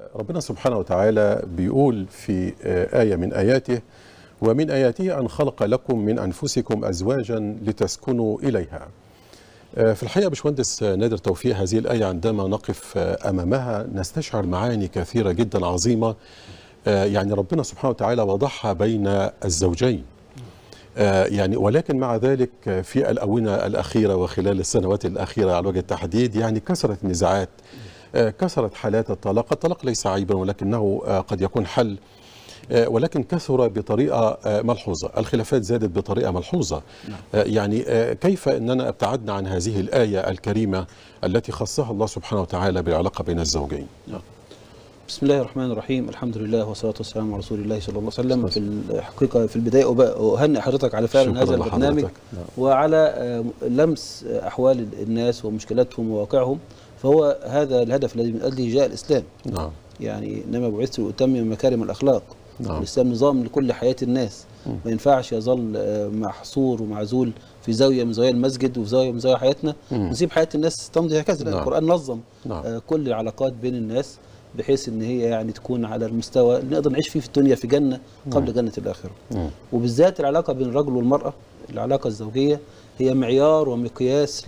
ربنا سبحانه وتعالى بيقول في آية من آياته ومن آياته أن خلق لكم من أنفسكم أزواجا لتسكنوا إليها في الحقيقة باشمهندس نادر توفيق هذه الآية عندما نقف أمامها نستشعر معاني كثيرة جدا عظيمة يعني ربنا سبحانه وتعالى وضعها بين الزوجين يعني ولكن مع ذلك في الأونة الأخيرة وخلال السنوات الأخيرة على وجه التحديد يعني كثرت النزاعات كثرت حالات الطلاق الطلاق ليس عيبا ولكنه قد يكون حل ولكن كثر بطريقة ملحوظة الخلافات زادت بطريقة ملحوظة يعني كيف أننا ابتعدنا عن هذه الآية الكريمة التي خصها الله سبحانه وتعالى بالعلاقة بين الزوجين بسم الله الرحمن الرحيم الحمد لله والصلاة والسلام على رسول الله صلى الله عليه وسلم في الحقيقة في البداية أهنئ حضرتك على فعلا هذا البرنامج وعلى لمس أحوال الناس ومشكلاتهم وواقعهم فهو هذا الهدف الذي من أجله جاء الإسلام نعم يعني إنما بعثت لأتمم مكارم الأخلاق نعم. الإسلام نظام لكل حياة الناس م. ما ينفعش يظل محصور ومعزول في زاوية من زوايا المسجد وفي زاوية من زوايا حياتنا م. نسيب حياة الناس تمضي هكذا نعم. القرآن نظم نعم. آه، كل العلاقات بين الناس بحيث ان هي يعني تكون على المستوى اللي نقدر نعيش فيه في الدنيا في جنه قبل جنه الاخره مم. وبالذات العلاقه بين الرجل والمراه العلاقه الزوجيه هي معيار ومقياس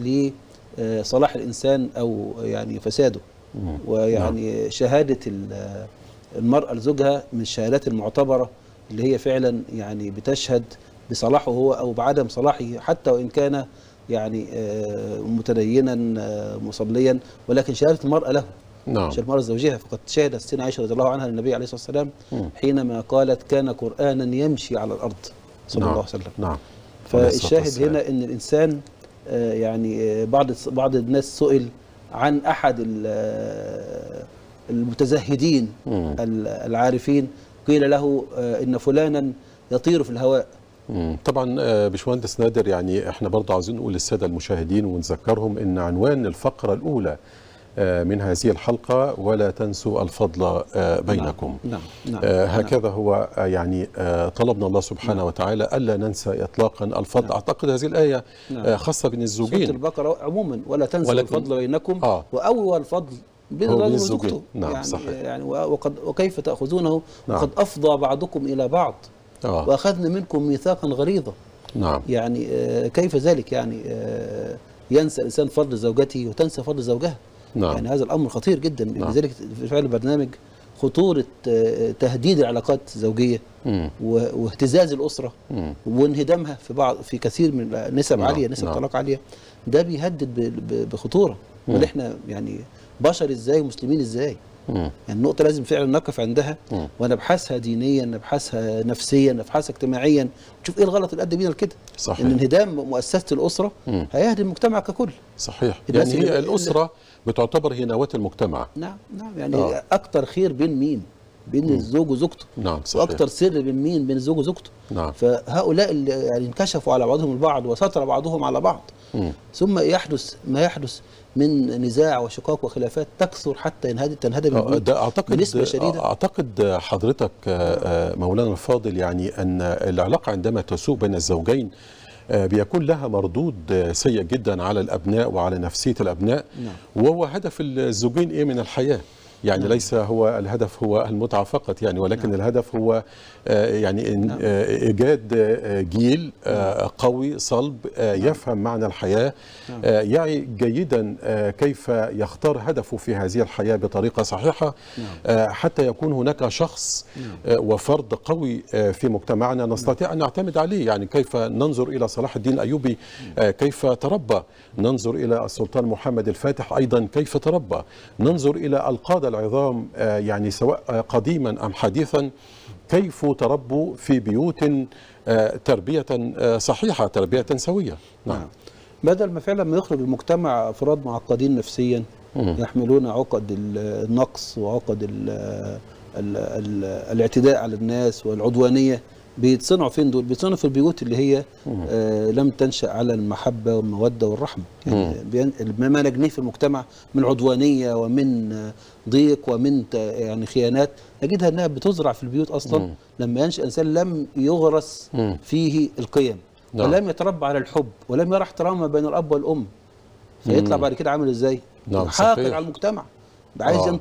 لصلاح الانسان او يعني فساده مم. ويعني شهاده ال- المراه لزوجها من الشهادات المعتبره اللي هي فعلا يعني بتشهد بصلاحه هو او بعدم صلاحه حتى وان كان يعني آه، متدينا آه، مصليا ولكن شهاده المراه له نعم مش المرأة زوجها فقد شهدت السيدة عائشة رضي الله عنها للنبي عليه الصلاة والسلام مم. حينما قالت كان قرآنا يمشي على الأرض صلى نعم. الله عليه وسلم نعم عليه الصلاة فالشاهد والسلام. هنا ان الانسان آه، يعني آه، بعض بعض الناس سئل عن احد ال- آه، المتزهدين مم. ال- العارفين قيل له آه، ان فلانا يطير في الهواء مم. طبعا آه، باشمهندس نادر يعني احنا برضه عايزين نقول للساده المشاهدين ونذكرهم ان عنوان الفقره الاولى آه، من هذه الحلقه ولا تنسوا الفضل آه، بينكم نعم نعم آه، نعم. هكذا هو آه، يعني آه، طلبنا الله سبحانه وتعالى الا ننسى اطلاقا الفضل نعم. اعتقد هذه الايه نعم. آه، خاصه بين سورة الزوجين البقرة عموما ولا تنسوا ولكن- الفضل بينكم آه. وأول الفضل بين هو بين الرجل الزوجين. وزوجته نعم، يعني صحيح. يعني وقد وكيف تأخذونه نعم. وقد أفضى بعضكم إلى بعض اه وأخذنا منكم ميثاقا غليظا نعم يعني آه، كيف ذلك يعني آه، ينسى الإنسان فضل زوجته وتنسى فضل زوجها نعم. يعني هذا الأمر خطير جدا نعم. لذلك في فعل البرنامج خطورة آه، تهديد العلاقات الزوجية مم. و- واهتزاز الأسرة مم. وانهدامها في بعض في كثير من نسب نعم، عاليه نسب نعم. طلاق عاليه ده بيهدد ب- ب- بخطوره مم. ولا احنا يعني بشر ازاي ومسلمين ازاي مم. يعني النقطه لازم فعلا نقف عندها مم. ونبحثها دينيا نبحثها نفسيا نبحثها اجتماعيا نشوف ايه الغلط اللي ادى بينا لكده صحيح. ان انهدام مؤسسه الاسره مم. هيهدم المجتمع ككل صحيح الناس يعني هي اللي- الاسره بتعتبر هي نواه المجتمع نعم نعم يعني آه. اكتر خير بين مين بين الزوج وزوجته نعم صحيح واكتر سر بين مين بين الزوج وزوجته نعم فهؤلاء اللي يعني انكشفوا على بعضهم البعض وستر بعضهم على بعض مم. ثم يحدث ما يحدث من نزاع وشقاق وخلافات تكثر حتى ينهدم تنهدم آه، البيوت ده اعتقد بنسبة شديدة. اعتقد حضرتك آه، آه، مولانا الفاضل يعني ان العلاقه عندما تسوء بين الزوجين آه، بيكون لها مردود آه، سيء جدا على الابناء وعلى نفسيه الابناء نعم. وهو هدف الزوجين ايه من الحياه يعني ليس هو الهدف هو المتعه فقط يعني ولكن نعم. الهدف هو آه، يعني إن- نعم. آه، ايجاد آه، جيل آه، قوي صلب آه، يفهم معنى الحياه نعم. آه، يعي جيدا آه، كيف يختار هدفه في هذه الحياه بطريقه صحيحه نعم. آه، حتى يكون هناك شخص نعم. آه، وفرد قوي آه، في مجتمعنا نستطيع ان نعتمد عليه يعني كيف ننظر الى صلاح الدين الايوبي آه، كيف تربى ننظر الى السلطان محمد الفاتح ايضا كيف تربى ننظر الى القاده العظام آه، يعني سواء آه، قديما ام حديثا كيف تربوا في بيوت آه، تربيه آه، صحيحه تربيه سويه نعم نعم. بدل ما فعلا ما يخرج المجتمع افراد معقدين نفسيا مم. يحملون عقد ال- النقص وعقد ال ال ال الاعتداء على الناس والعدوانيه بيتصنعوا فين دول؟ بيتصنعوا في البيوت اللي هي آه لم تنشا على المحبه والموده والرحمه يعني بين- ما نجنيه في المجتمع من عدوانيه ومن آه، ضيق ومن ت- يعني خيانات نجدها انها بتزرع في البيوت اصلا مم. لما ينشا انسان لم يغرس مم. فيه القيم نعم. ولم يتربى على الحب ولم يرى احتراما بين الاب والام فيطلع بعد كده عامل ازاي؟ نعم، حاقد صحيح. على المجتمع عايز آه. ينتقم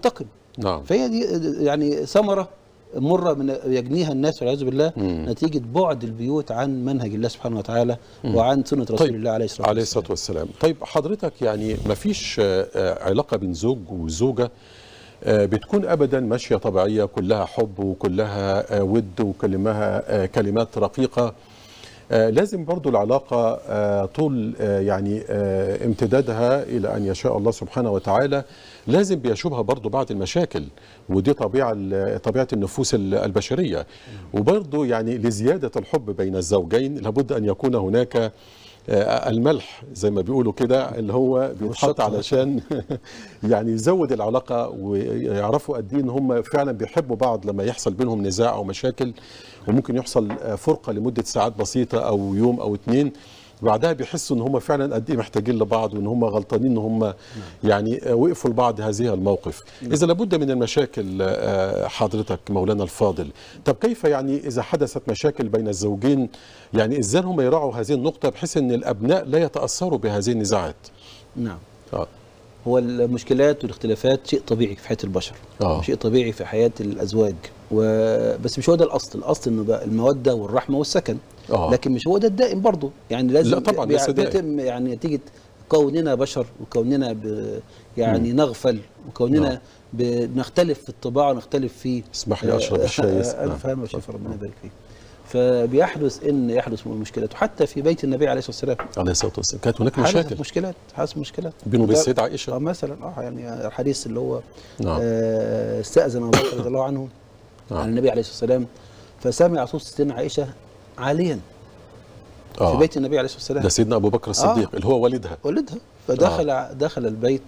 نعم فهي دي يعني ثمره مره من يجنيها الناس والعياذ بالله مم. نتيجه بعد البيوت عن منهج الله سبحانه وتعالى وعن سنه رسول طيب، الله عليه الصلاه عليه والسلام الصلاة والسلام طيب حضرتك يعني ما فيش آه، آه، علاقة بين زوج وزوجة آه، بتكون أبدا ماشية طبيعية كلها حب وكلها آه، ود وكلمها آه، كلمات رقيقة آه، لازم برضو العلاقة آه، طول آه، يعني آه، امتدادها إلى أن يشاء الله سبحانه وتعالى لازم بيشوبها برضو بعض المشاكل ودي طبيعة ال- طبيعة النفوس ال- البشرية وبرضو يعني لزيادة الحب بين الزوجين لابد أن يكون هناك آه، الملح زي ما بيقولوا كده اللي هو بيتحط والشطة. علشان يعني يزود العلاقه ويعرفوا قد ايه ان هم فعلا بيحبوا بعض لما يحصل بينهم نزاع او مشاكل وممكن يحصل آه، فرقه لمده ساعات بسيطه او يوم او اتنين بعدها بيحسوا ان هم فعلا قد ايه محتاجين لبعض وان هم غلطانين ان هم يعني آه، وقفوا لبعض هذه الموقف اذا لابد من المشاكل آه، حضرتك مولانا الفاضل طب كيف يعني اذا حدثت مشاكل بين الزوجين يعني ازاي هم يراعوا هذه النقطه بحيث ان الابناء لا يتاثروا بهذه النزاعات نعم اه هو المشكلات والاختلافات شيء طبيعي في حياه البشر آه. شيء طبيعي في حياه الازواج و... بس مش هو ده الاصل الاصل انه بقى الموده والرحمه والسكن آه. لكن مش هو ده الدائم برضه يعني لازم لا طبعاً، بي- ليس دائم. بيتم يعني نتيجه كوننا بشر وكوننا ب... يعني نغفل وكوننا نعم. بنختلف في الطباع ونختلف في اسمح لي اشرب الشاي الف هنا وشيف ربنا يبارك فيك فبيحدث ان يحدث مشكلات وحتى في بيت النبي عليه الصلاه والسلام عليه الصلاه والسلام كانت هناك حدثت مشاكل مشكلات حدث مشكلات بينه وبين لا- السيده اه عائشه مثلا اه يعني الحديث اللي هو نعم. آه، استأذن ابو بكر رضي الله عنه نعم. على النبي عليه الصلاه والسلام فسمع صوت ستنا عائشه عاليا في اه بيت النبي عليه الصلاه والسلام ده سيدنا ابو بكر الصديق اللي هو والدها والدها فدخل دخل البيت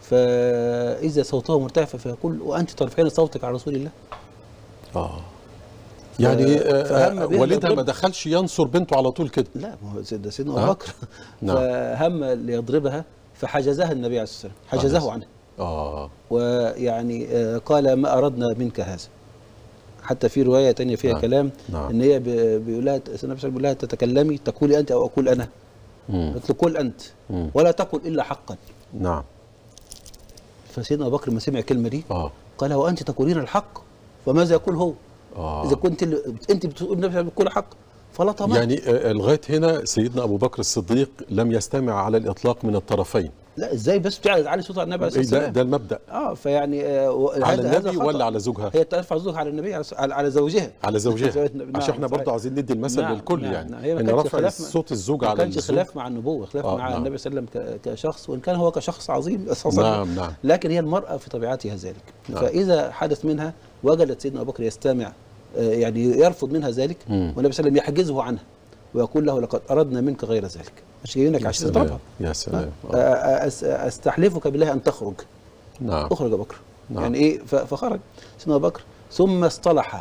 فاذا صوته مرتفع فيقول وانت ترفعين صوتك على رسول الله اه يعني آه، فهم آه، بها والدها ما يضرب. دخلش ينصر بنته على طول كده لا ما هو سيد- ده سيدنا آه. ابو بكر نعم. فهم ليضربها فحجزها النبي عليه الصلاه والسلام عليه حجزه عنه اه ويعني آه، قال ما أردنا منك هذا حتى في رواية تانية فيها نعم. كلام نعم. إن هي ب- بيقول لها النبي صلى الله عليه وسلم بيقول لها تتكلمي تقولي أنت أو أقول أنا مم. قالت له قل أنت مم. ولا تقل إلا حقا نعم فسيدنا أبو بكر لما سمع الكلمة دي اه قال وأنت تقولين الحق فماذا يقول هو اه إذا كنت اللي أنت بتقول النبي صلى الله عليه وسلم بيقول حق فلا طمع يعني آه، لغايه هنا سيدنا ابو بكر الصديق لم يستمع على الاطلاق من الطرفين لا إزاي بس بتعلى علي صوتها على النبي عليه إيه الصلاة ده, والسلام ده المبدا اه فيعني آه و- على هذا- هذا النبي خطأ. ولا على زوجها هي ترفع زوجها على النبي على على, على زوجها على زوجها نعم، عشان احنا برضه صحيح. عايزين ندي المثل نعم، للكل نعم، يعني نعم. هي ما ان كانش رفع خلاف- صوت الزوج ما على كانش الزوج خلاف مع النبوه خلاف آه، مع نعم. النبي صلى الله عليه وسلم ك- كشخص وان كان هو كشخص عظيم اساسا نعم نعم لكن هي المراه في طبيعتها ذلك نعم. فاذا حدث منها وجدت سيدنا ابو بكر يستمع آه، يعني يرفض منها ذلك مم. والنبي صلى الله عليه وسلم يحجزه عنها ويقول له لقد اردنا منك غير ذلك مش جايينك يا عشان سلام تضربها يا سلام آه، آه. آه، أس- استحلفك بالله ان تخرج نعم اخرج يا بكر نعم. يعني ايه ف- فخرج سيدنا ابو بكر ثم اصطلح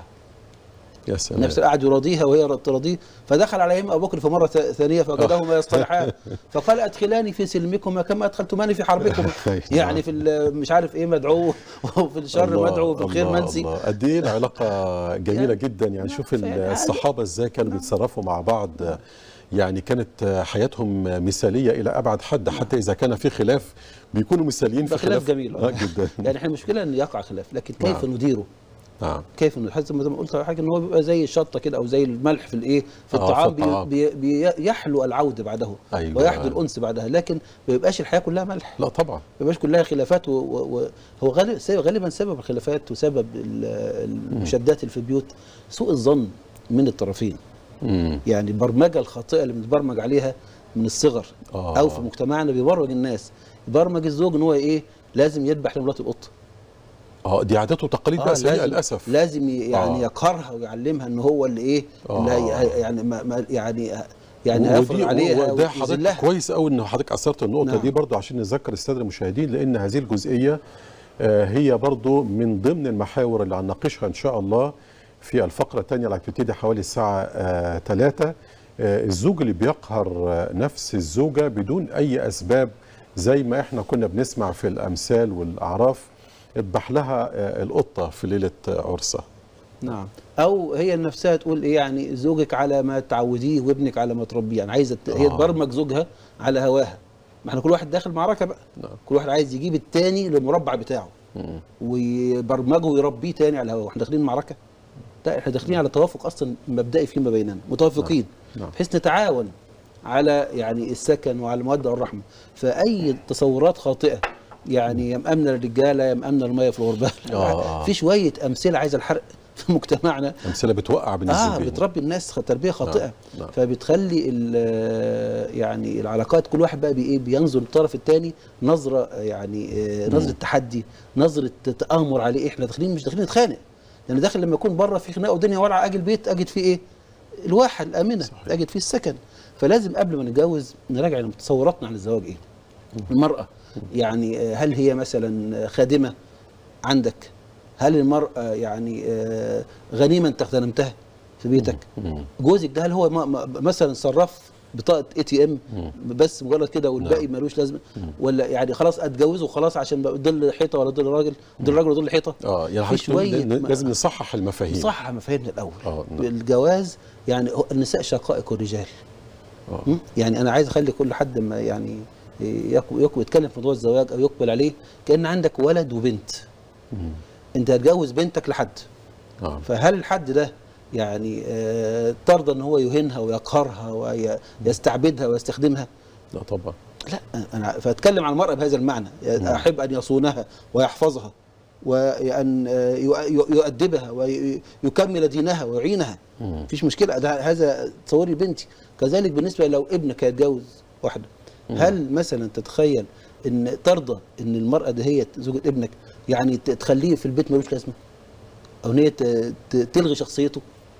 يا سلام النبي صلى الله عليه وسلم قعد يراضيها وهي تراضيه فدخل عليهم ابو بكر في مره ث- ثانيه فوجدهما يصطلحان فقال ادخلاني في سلمكما كما ادخلتماني في حربكم يعني في ال- مش عارف ايه مدعو وفي الشر الله، مدعو وفي الخير الله، منسي الله. قد ايه العلاقه جميله يعني- جدا يعني نعم، شوف فيعني الصحابه ازاي كانوا بيتصرفوا مع بعض يعني كانت حياتهم مثاليه الى ابعد حد حتى اذا كان في خلاف بيكونوا مثاليين في ده خلاف خلاف جميل آه جدا يعني احنا المشكله ان يقع خلاف لكن كيف نعم. نديره نعم كيف نديره حتى زي ما قلت حاجه ان هو بيبقى زي الشطه كده او زي الملح في الايه في آه، في الطعام بي الطعام. بي بيحلو العود بعده أيوة. ويحدو الانس بعدها لكن ما بيبقاش الحياه كلها ملح لا طبعا ما بيبقاش كلها خلافات و- و- و- هو غالب سبب- غالبا سبب الخلافات وسبب ال- المشادات اللي في البيوت سوء الظن من الطرفين مم. يعني البرمجه الخاطئه اللي بنتبرمج عليها من الصغر آه. او في مجتمعنا بيبرمج الناس يبرمج الزوج ان هو ايه لازم يذبح لمراته القط اه دي عادات وتقاليد بقى سيئه للاسف لازم ي- يعني آه. يقهرها ويعلمها ان هو اللي ايه اللي هي آه. يعني ما ما يعني يعني هيفرض عليها وده حضرتك ويذلها. كويس قوي ان حضرتك اثرت النقطه نعم. دي برضو عشان نذكر الساده المشاهدين لان هذه الجزئيه آه، هي برضو من ضمن المحاور اللي هنناقشها ان شاء الله في الفقره الثانيه اللي هتبتدي حوالي الساعه 3 الزوج اللي بيقهر آه، نفس الزوجه بدون اي اسباب زي ما احنا كنا بنسمع في الامثال والاعراف اذبح لها آه، القطه في ليله آه، عرسها نعم او هي نفسها تقول ايه يعني زوجك على ما تعوديه وابنك على ما تربيه يعني عايزه ت- هي آه. تبرمج زوجها على هواها ما احنا كل واحد داخل معركه بقى نعم. كل واحد عايز يجيب التاني للمربع بتاعه ويبرمجه ويربيه تاني على الهواء واحنا داخلين معركه لا احنا داخلين على توافق اصلا مبدئي فيما بيننا متوافقين نعم. بحيث نتعاون على يعني السكن وعلى الموده والرحمه فاي تصورات خاطئه يعني يا مأمنة الرجاله يا مأمنة الميه في الغربال آه. في شويه امثله عايزه الحرق في مجتمعنا امثله بتوقع بالنسبه اه لي بتربي الناس خ- تربيه خاطئه نعم، نعم. فبتخلي ال- يعني العلاقات كل واحد بقى بايه بينظر للطرف الثاني نظره آه، يعني آه، نظره تحدي نظره تامر عليه احنا داخلين مش داخلين نتخانق لان داخل لما يكون بره في خناقه والدنيا ولعه اجي البيت اجد فيه ايه الواحه الامنه صحيح. اجد فيه السكن فلازم قبل ما نتجوز نراجع تصوراتنا عن الزواج ايه المراه يعني آه، هل هي مثلا خادمه عندك هل المرأة يعني آه، غنيمة انت اغتنمتها في بيتك مم. جوزك ده هل هو ما- ما- مثلا صرف بطاقة اي تي ام مم. بس مجرد كده والباقي نعم. ملوش لازمه ولا يعني خلاص اتجوزه وخلاص عشان بقى ظل حيطه ولا ظل راجل ظل راجل ولا ظل حيطه اه يعني في حضرتك تقول شوية ن- ما- لازم نصحح المفاهيم صح مفاهيمنا الاول آه، نعم. الجواز يعني هو النساء شقائق الرجال آه. م? يعني انا عايز اخلي كل حد ما يعني يكو يكو يتكلم في موضوع الزواج او يقبل عليه كان عندك ولد وبنت مم. انت هتجوز بنتك لحد نعم فهل الحد ده يعني آه، ترضى ان هو يهينها ويقهرها ويستعبدها ويستخدمها لا طبعا لا انا فاتكلم عن المراه بهذا المعنى احب ان يصونها ويحفظها وان آه، يؤ- يؤدبها ويكمل دينها ويعينها مم. مفيش مشكله ده هذا تصوري بنتي كذلك بالنسبه لو ابنك هيتجوز واحده هل مثلا تتخيل ان ترضى ان المراه دهيت زوجة ابنك يعني ت- تخليه في البيت ملوش لازمه او ان هي ت- ت- تلغي شخصيته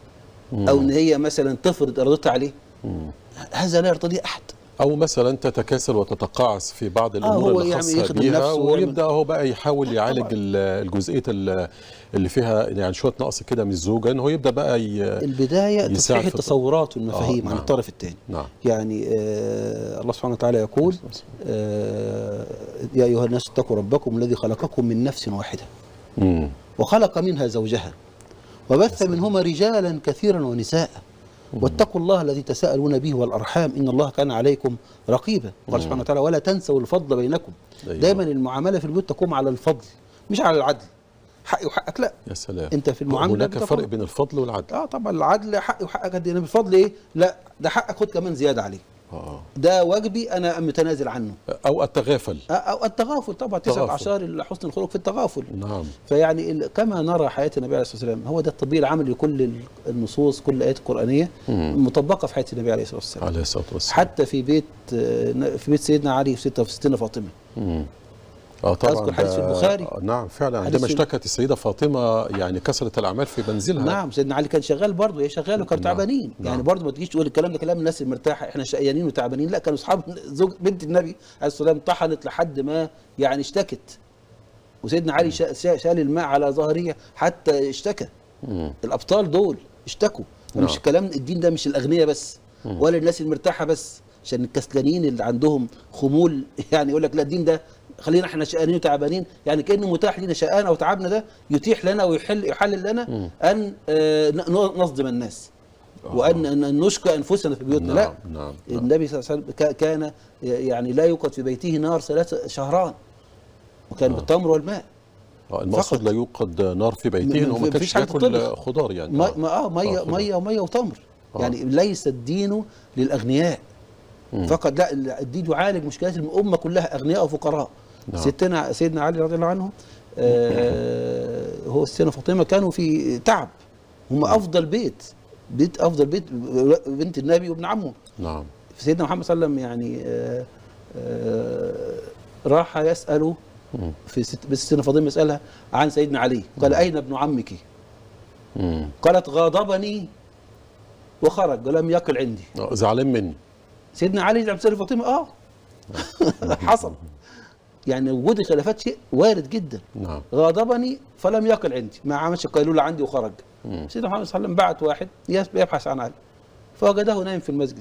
او ان هي مثلا تفرض ارادتها عليه مم. هذا لا يرتضيه احد او مثلا تتكاسل وتتقاعس في بعض الامور هو اللي يعني خاصه يخدم بيها نفسه ويعمل- ويبدا هو بقى يحاول يعالج طبعاً. ال- الجزئيه ال- اللي فيها يعني شويه نقص كده من الزوجه ان هو يبدا بقى ي... البدايه يساعد تصحيح في الت- التصورات والمفاهيم آه، عن نعم. الطرف الثاني نعم يعني آه الله سبحانه وتعالى يقول آه يا ايها الناس اتقوا ربكم الذي خلقكم من نفس واحده مم. وخلق منها زوجها وبث منهما رجالا كثيرا ونساء واتقوا الله الذي تساءلون به والارحام ان الله كان عليكم رقيبا قال سبحانه وتعالى ولا تنسوا الفضل بينكم أيوة. دايما المعامله في البيوت تقوم على الفضل مش على العدل حقي وحقك لا يا سلام انت في المعامله هناك بتاخد- فرق بين الفضل والعدل اه طبعا العدل حقي وحقك قد ايه إنما الفضل ايه لا ده حقك خد كمان زياده عليه آه. ده واجبي انا متنازل عنه او التغافل آه، او التغافل طبعا تسعة تغافل. عشر حسن الخلق في التغافل نعم فيعني ال- كما نرى حياه النبي عليه الصلاه والسلام هو ده التطبيق العملي لكل ال- النصوص كل الايات القرانيه مم. مطبقه في حياه النبي عليه الصلاه والسلام عليه الصلاه والسلام حتى في بيت آه، في بيت سيدنا علي وفي ست- في ستنا فاطمه مم. اه طبعا أذكر حديث في ده- البخاري. آه، نعم فعلا حديث عندما في- اشتكت السيده فاطمه يعني كثره الاعمال في منزلها نعم سيدنا علي كان شغال برضه هي شغاله وكانوا نعم، تعبانين نعم. يعني برضه ما تجيش تقول الكلام ده كلام الناس المرتاحه احنا شقيانين وتعبانين لا كانوا اصحاب زوج بنت النبي عليه الصلاه والسلام طحنت لحد ما يعني اشتكت وسيدنا علي شا- شا- شال الماء على ظهرها حتى اشتكى مم. الابطال دول اشتكوا نعم. ومش كلام الدين ده مش الاغنياء بس ولا الناس المرتاحه بس عشان الكسلانين اللي عندهم خمول يعني يقول لك لا الدين ده خلينا احنا شقانين وتعبانين يعني كانه متاح لنا شقانا وتعبنا ده يتيح لنا ويحل يحلل لنا ان آه، ن- نصدم الناس وان أن نشكى انفسنا في بيوتنا لا نعم نعم نعم. النبي صلى الله عليه وسلم كا- كان يعني لا يوقد في بيته نار ثلاث شهران وكان بالتمر والماء آه، المقصود فقط. لا يوقد نار في بيته م- انه ما مفيش كانش حاجة ياكل تطبخ. خضار يعني ما ما اه ميه خضار. ميه وميه وتمر آه. يعني ليس الدين للاغنياء مم. فقط لا الدين يعالج مشكلات الامه كلها اغنياء وفقراء نعم. ستنا سيدنا علي رضي الله عنه آه هو السيدة فاطمه كانوا في تعب هم افضل بيت بيت افضل بيت بنت النبي وابن عمه نعم سيدنا محمد صلى الله عليه وسلم يعني آه آه راح يساله مم. في ست بس سيدنا فاطمه يسالها عن سيدنا علي قال اين ابن عمك؟ مم. قالت غاضبني وخرج ولم يقل عندي آه، زعلان مني سيدنا علي زعل سيدنا فاطمه اه حصل يعني وجود الخلافات شيء وارد جدا نعم غاضبني فلم يقل عندي ما عملش قيلوله عندي وخرج مم. سيدنا محمد صلى الله عليه وسلم بعت واحد يس- يبحث عن علي فوجده نايم في المسجد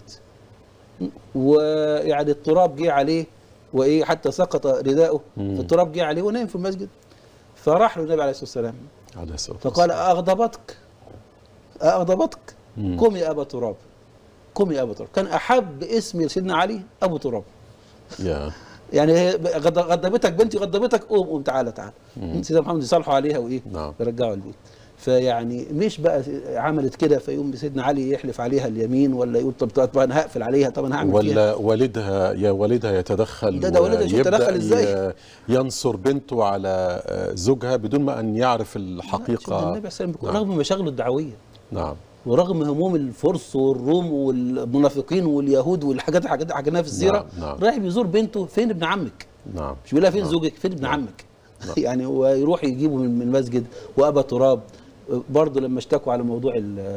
ويعني التراب جه عليه وايه حتى سقط رداؤه مم. فالتراب جه عليه ونايم في المسجد فراح له النبي عليه الصلاه والسلام عليه الصلاه فقال أغضبتك أغضبتك مم. قم يا أبا تراب قم يا أبا تراب كان أحب اسم سيدنا علي أبو تراب يا يعني هي غض- غضبتك بنتي غضبتك قوم قوم تعالى تعالى سيدنا محمد يصالحوا عليها وايه نعم. يرجعوا البيت فيعني مش بقى عملت كده فيقوم سيدنا علي يحلف عليها اليمين ولا يقول طب طب انا هقفل عليها طب انا هعمل فيها ولا والدها يا والدها يتدخل ده- ده والدها شوف ويبدأ تدخل إزاي؟ ي- ينصر بنته على آه، زوجها بدون ما ان يعرف شوف ده الحقيقه النبي عليه الصلاه والسلام نعم. رغم مشاغله الدعويه نعم ورغم هموم الفرس والروم والمنافقين واليهود والحاجات الحاجات اللي حكيناها في السيره نعم، نعم. رايح بيزور بنته فين ابن عمك نعم مش بيقول لها فين نعم. زوجك فين ابن عمك يعني ويروح يجيبه من من المسجد وابا تراب برضه لما اشتكوا على موضوع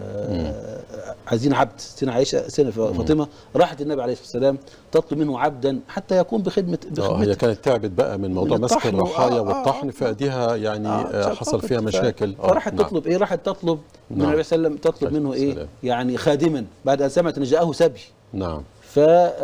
ال- عايزين عبد سيدنا عائشه سيدنا فاطمه راحت النبي عليه الصلاه والسلام تطلب منه عبدا حتى يقوم بخدمه آه هي بخدمته كانت تعبت بقى من موضوع من مسك الطحن و- الرحايا آه، آه، والطحن آه. فاديها يعني آه حصل شطبت. فيها ف- مشاكل آه، فراحت نعم. تطلب ايه راحت تطلب من نعم. النبي صلى الله عليه وسلم تطلب عليه منه ايه السلام. يعني خادما بعد ان سمعت ان جاءه سبي نعم ف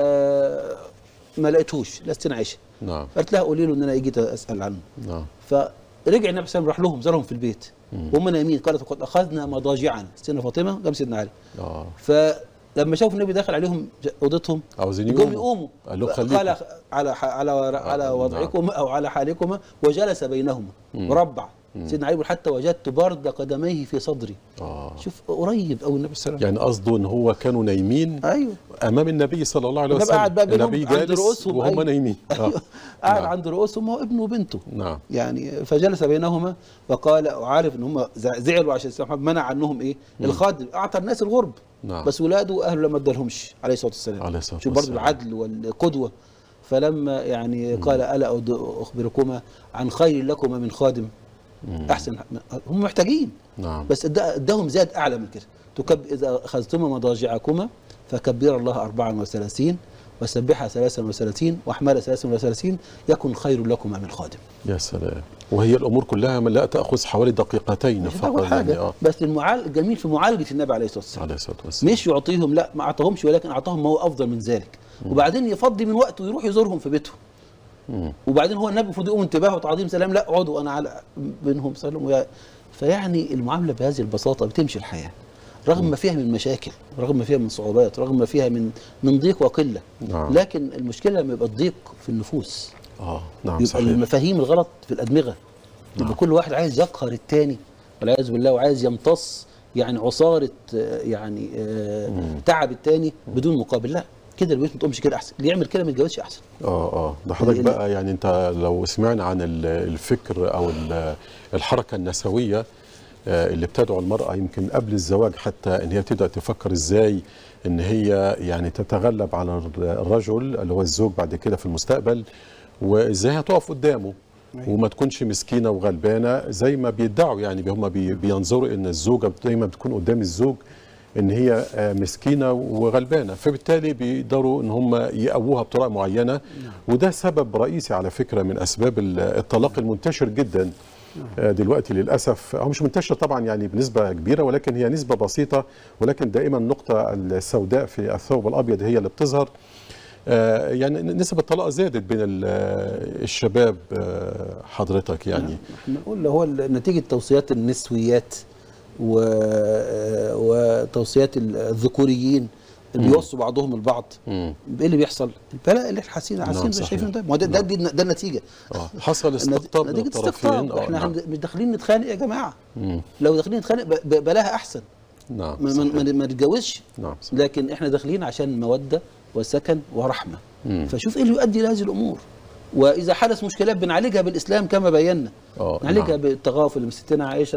آه، ما لقيتهوش لست عائشه نعم قالت لها قولي له ان انا جيت اسال عنه نعم فرجع النبي صلى الله عليه وسلم راح لهم زارهم في البيت وهم نايمين قالت قد اخذنا مضاجعنا سيدنا فاطمه جنب سيدنا علي اه فلما شافوا النبي داخل عليهم ج- اوضتهم عاوزين قوم يقوموا يقوموا قال له قال خليكم على ح- على على آه، وضعكما او على حالكما وجلس بينهما مربع سيدنا علي يقول حتى وجدت برد قدميه في صدري اه شوف قريب قوي النبي صلى الله عليه يعني قصده ان هو كانوا نايمين وسلم ايوه امام النبي صلى الله عليه النبي وسلم قاعد بقى بينهم النبي عند جالس رؤوسهم، وهم أيوة. نايمين آه. ايوه قاعد نعم. عند رؤوسهم هو ابنه وبنته نعم يعني فجلس بينهما وقال وعارف ان هم زع- زعلوا عشان سيدنا محمد منع عنهم ايه الخادم اعطى الناس الغرب نعم. بس ولاده واهله لما ادالهمش عليه الصلاه والسلام عليه الصلاة شوف برضه والسلام. العدل والقدوه فلما يعني قال الا أد- اخبركما عن خير لكما من خادم احسن هم محتاجين نعم بس إدا- اداهم زاد اعلى من كده تكب اذا اخذتما مضاجعكما فكبر الله 34 وسبحها 33 واحملها 33 يكن خير لكما من خادم يا سلام وهي الامور كلها من لا تاخذ حوالي دقيقتين مش فقط أول حاجة يعني اه بس المعال الجميل في معالجة النبي عليه الصلاة والسلام عليه الصلاه والسلام مش يعطيهم لا ما أعطاهمش ولكن أعطاهم ما هو أفضل من ذلك وبعدين يفضي من وقته ويروح يزورهم في بيتهم مم. وبعدين هو النبي المفروض يقوم انتباه وتعظيم سلام لا اقعدوا أنا على بينهم سلام ويا فيعني المعاملة بهذه البساطة بتمشي الحياة رغم ما فيها من مشاكل رغم ما فيها من صعوبات رغم ما فيها من من ضيق وقلة نعم. لكن المشكلة لما يبقى الضيق في النفوس اه نعم يبقى صحيح المفاهيم الغلط في الادمغه يبقى كل واحد عايز يقهر التاني والعياذ بالله وعايز يمتص يعني عصاره آه، يعني آه، تعب التاني بدون مقابل لا كده البيوت ما تقومش كده احسن اللي يعمل كده ما يتجوزش احسن اه اه ده حضرتك ال- بقى يعني انت لو سمعنا عن ال- الفكر او ال- الحركه النسويه آه، اللي بتدعو المراه يمكن قبل الزواج حتى ان هي تبدا تفكر ازاي ان هي يعني تتغلب على الر- الرجل اللي هو الزوج بعد كده في المستقبل وازاي هتقف قدامه وما تكونش مسكينه وغلبانه زي ما بيدعوا يعني هم بي- بينظروا ان الزوجه دايما بتكون قدام الزوج ان هي آه، مسكينه وغلبانه فبالتالي بيقدروا ان هم يقووها بطريقه معينه وده سبب رئيسي على فكره من اسباب ال- الطلاق المنتشر جدا آه، دلوقتي للاسف هو مش منتشر طبعا يعني بنسبه كبيره ولكن هي نسبه بسيطه ولكن دائما النقطه السوداء في الثوب الابيض هي اللي بتظهر آه، يعني نسب الطلاق زادت بين ال- الشباب آه، حضرتك يعني احنا نقول هو ال- نتيجه توصيات النسويات و... وتوصيات الذكوريين اللي بيوصوا بعضهم البعض مم. ايه اللي بيحصل؟ البلاء اللي احنا حاسين نعم، حاسين صحيح. شايفين ده ما هو ده ده, دي- ده النتيجه اه حصل استقطاب من نتيجه الطرفين استقطاب آه، احنا نعم. هند- مش داخلين نتخانق يا جماعه مم. لو داخلين نتخانق ب- ب- بلاها احسن نعم ما, ما, صحيح. ما, ما نتجوزش نعم صحيح. لكن احنا داخلين عشان موده وسكن ورحمه مم. فشوف ايه اللي يؤدي لهذه الامور واذا حدث مشكلات بنعالجها بالاسلام كما بينا آه، نعالجها نعم. بالتغافل من ستنا عائشه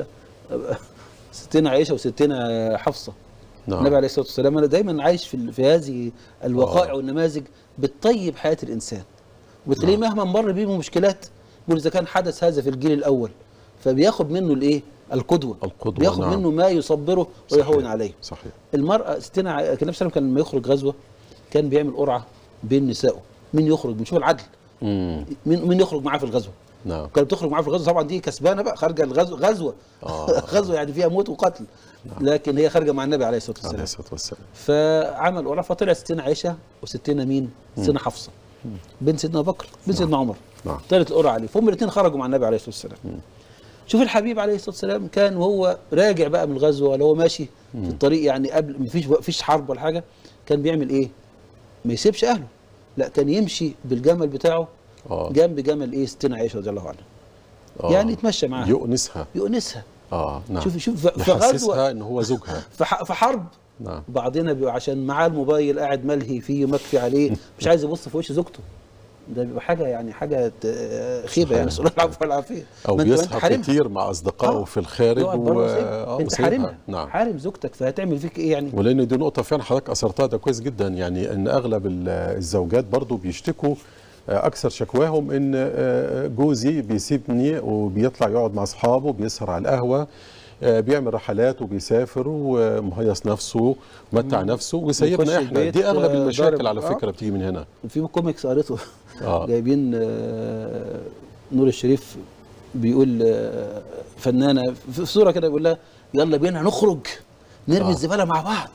ستنا عائشه وستنا حفصه نعم. النبي عليه الصلاه والسلام انا دايما عايش في, ال- في هذه الوقائع آه. والنماذج بتطيب حياه الانسان وبتلاقيه مهما مر بيه مشكلات يقول اذا كان حدث هذا في الجيل الاول فبياخد منه الايه القدوه القدوة، بياخد نعم. منه ما يصبره ويهون صحيح. عليه صحيح المرأة ستنا ع- كان النبي صلى الله عليه وسلم كان لما يخرج غزوة كان بيعمل قرعة بين نسائه مين يخرج بنشوف العدل مم. مين مين يخرج معاه في الغزوة نعم كانت بتخرج معاه في الغزوة طبعا دي كسبانة بقى خارجة الغزوة غزوة آه. غزوة يعني فيها موت وقتل لكن هي خارجة مع النبي عليه الصلاة عليه والسلام الصلاه والسلام فعمل قرعة فطلع ستنا عائشة وستنا مين؟ ستنا حفصة بنت سيدنا أبو بكر بنت سيدنا عمر نعم. طلعت القرعة عليه فهم الاثنين خرجوا مع النبي عليه الصلاة والسلام شوف الحبيب عليه الصلاه والسلام كان وهو راجع بقى من الغزوه ولا هو ماشي في الطريق يعني قبل مفيش مفيش حرب ولا حاجه كان بيعمل ايه؟ ما يسيبش اهله لا كان يمشي بالجمل بتاعه آه. جنب جمل ايه ستنا عائشه رضي الله عنها آه. يعني يتمشى معاها يؤنسها يؤنسها اه نعم شوف شوف في في غزوه يحسسها ان هو زوجها في ح- في حرب نعم بعضنا بيبقى عشان معاه الموبايل قاعد ملهي فيه ومكفي عليه مش عايز يبص في وش زوجته ده بيبقى حاجه يعني حاجه ت- خيبه يعني نسال الله العفو والعافيه او ما أنت- ما أنت بيسهر حارمها. كتير مع اصدقائه آه. في الخارج يقعد بره وسايبها. آه، انت وسايبها. حارمها نعم حارم زوجتك فهتعمل فيك ايه يعني ولان دي نقطه فعلا حضرتك اثرتها ده كويس جدا يعني ان اغلب ال- الزوجات برضو بيشتكوا آه، اكثر شكواهم ان آه، جوزي بيسيبني وبيطلع يقعد مع اصحابه بيسهر على القهوه آه، بيعمل رحلات وبيسافر ومهيص نفسه ومتع نفسه يخش وسايبنا احنا البيت، دي اغلب آه، المشاكل ضارب. على آه. فكره بتيجي من هنا في كوميكس قريته اه جايبين آه، نور الشريف بيقول آه، فنانه في صوره كده بيقول لها يلا بينا نخرج نرمي آه. الزباله مع بعض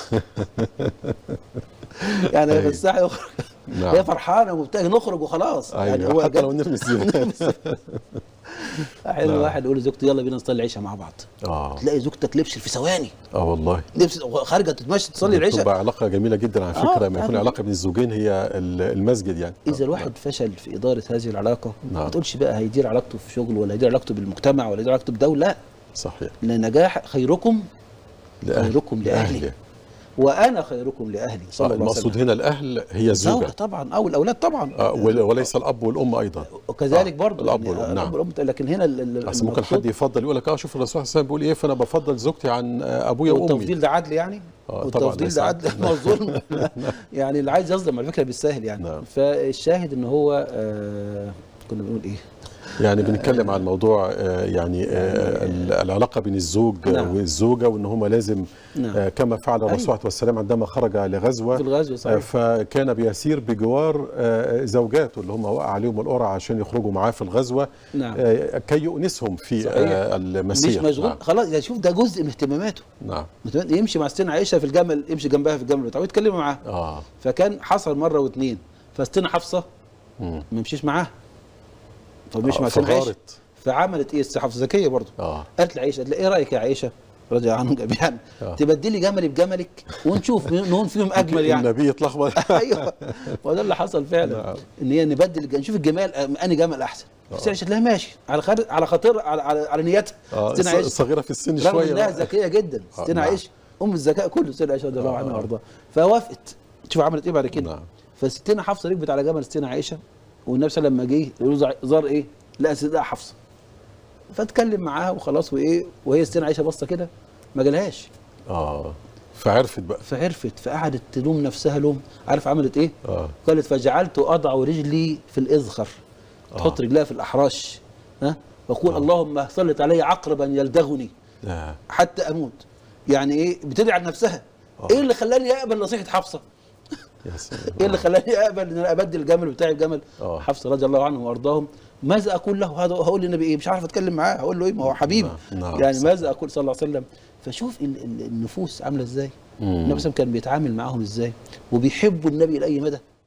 يعني أيوة. بس يخرج نعم. هي فرحانه ومبتهجه نخرج وخلاص يعني ايوه حتى جد- لو نرمي الزباله احيانا نعم. واحد يقول لزوجته يلا بينا نصلي العشاء مع بعض اه تلاقي زوجتك لبست في ثواني اه والله لبست خارجه تتمشى تصلي العشاء بتبقى علاقه جميله جدا على آه، فكره لما يكون آه. علاقه بين الزوجين هي ال- المسجد يعني اذا الواحد فشل في اداره هذه العلاقه نعم. ما تقولش بقى هيدير علاقته في شغله ولا هيدير علاقته بالمجتمع ولا هيدير علاقته بدوله لا صحيح لان نجاح خيركم لأهل- خيركم لأهله. وانا خيركم لاهلي صلى الله عليه المقصود وسلم هنا الاهل هي الزوجه الزوجه طبعا او الاولاد طبعا آه، ول- وليس الاب والام ايضا وكذلك آه، برضه الأب يعني والأم، الأب نعم. والأم لكن هنا ال- ال- اصل ممكن المقصود حد يفضل يقول لك اه شوف الرسول صلى الله عليه وسلم بيقول ايه فانا بفضل زوجتي عن آه، ابويا وامي والتفضيل ده عدل يعني آه، طبعاً والتفضيل ليس ده عدل. عدل ما هو ظلم يعني اللي عايز يظلم على فكره بالسهل يعني نعم. فالشاهد ان هو آه كنا بنقول ايه يعني بنتكلم عن موضوع آه، يعني آه، ال- العلاقه بين الزوج نعم. والزوجه وان هم لازم نعم. آه، كما فعل الرسول أيوة. عليه والسلام عندما خرج لغزوه في الغزو آه، صحيح فكان بيسير بجوار آه، زوجاته اللي هم وقع عليهم القرعه عشان يخرجوا معاه في الغزوه نعم. آه، كي يؤنسهم في صحيح. آه، مش المسير مشغول نعم. خلاص يعني شوف ده جزء من اهتماماته نعم اهتمامات- يمشي مع ستنا عائشه في الجمل يمشي جنبها في الجمل بتاعه ويتكلموا معاها اه فكان حصل مره واثنين فستنا حفصه مم. ما مشيش معاها فمشي آه، مع ستنا عائشه فغارت فعملت ايه الست حفصه ذكيه برضه اه قالت لعائشه قالت لها ايه رايك يا عائشه رضي الله عنهم جميعا آه. تبدلي جملي بجملك ونشوف مين مين فيهم اجمل يعني النبي اتلخبط ايوه وده اللي حصل فعلا نعم. ان هي نبدل الج- نشوف الجمال أم- انهي جمل احسن بس عائشه لها ماشي على خاطر على خاطر على على, على نيتها اه ستنا عائشه صغيره في السن رغم شويه انها بقى. ذكيه جدا آه، ستنا نعم. عائشه ام الذكاء كله ستنا عائشه رضي الله آه. عنها وارضاها فوافقت شوف عملت ايه بعد كده نعم فستنا حفصه ركبت على جمل ستنا عائشه والنبي صلى الله عليه وسلم لما جه يقول له زار ايه؟ لقى سيدنا حفصه فاتكلم معاها وخلاص وايه وهي ستنا عائشه باصه كده ما جالهاش اه فعرفت بقى فعرفت فقعدت تلوم نفسها لوم عارف عملت ايه؟ اه قالت فجعلت اضع رجلي في الاذخر تحط رجلها في الاحراش ها واقول آه. اللهم سلط علي عقربا يلدغني لا حتى اموت يعني ايه بتدعي على نفسها آه. ايه اللي خلاني اقبل نصيحه حفصه يا سلام ايه اللي خلاني اقبل ان انا ابدل الجمل بتاعي بجمل آه. حفصه رضي الله عنهم وارضاهم ماذا اقول له هذا هقول للنبي ايه مش عارف اتكلم معاه هقول له ايه ما هو حبيبي نعم، نعم، يعني صح. ماذا اقول صلى الله عليه وسلم فشوف ال- ال- النفوس عامله ازاي مم. النبي صلى الله عليه وسلم كان بيتعامل معاهم ازاي وبيحبوا النبي لاي مدى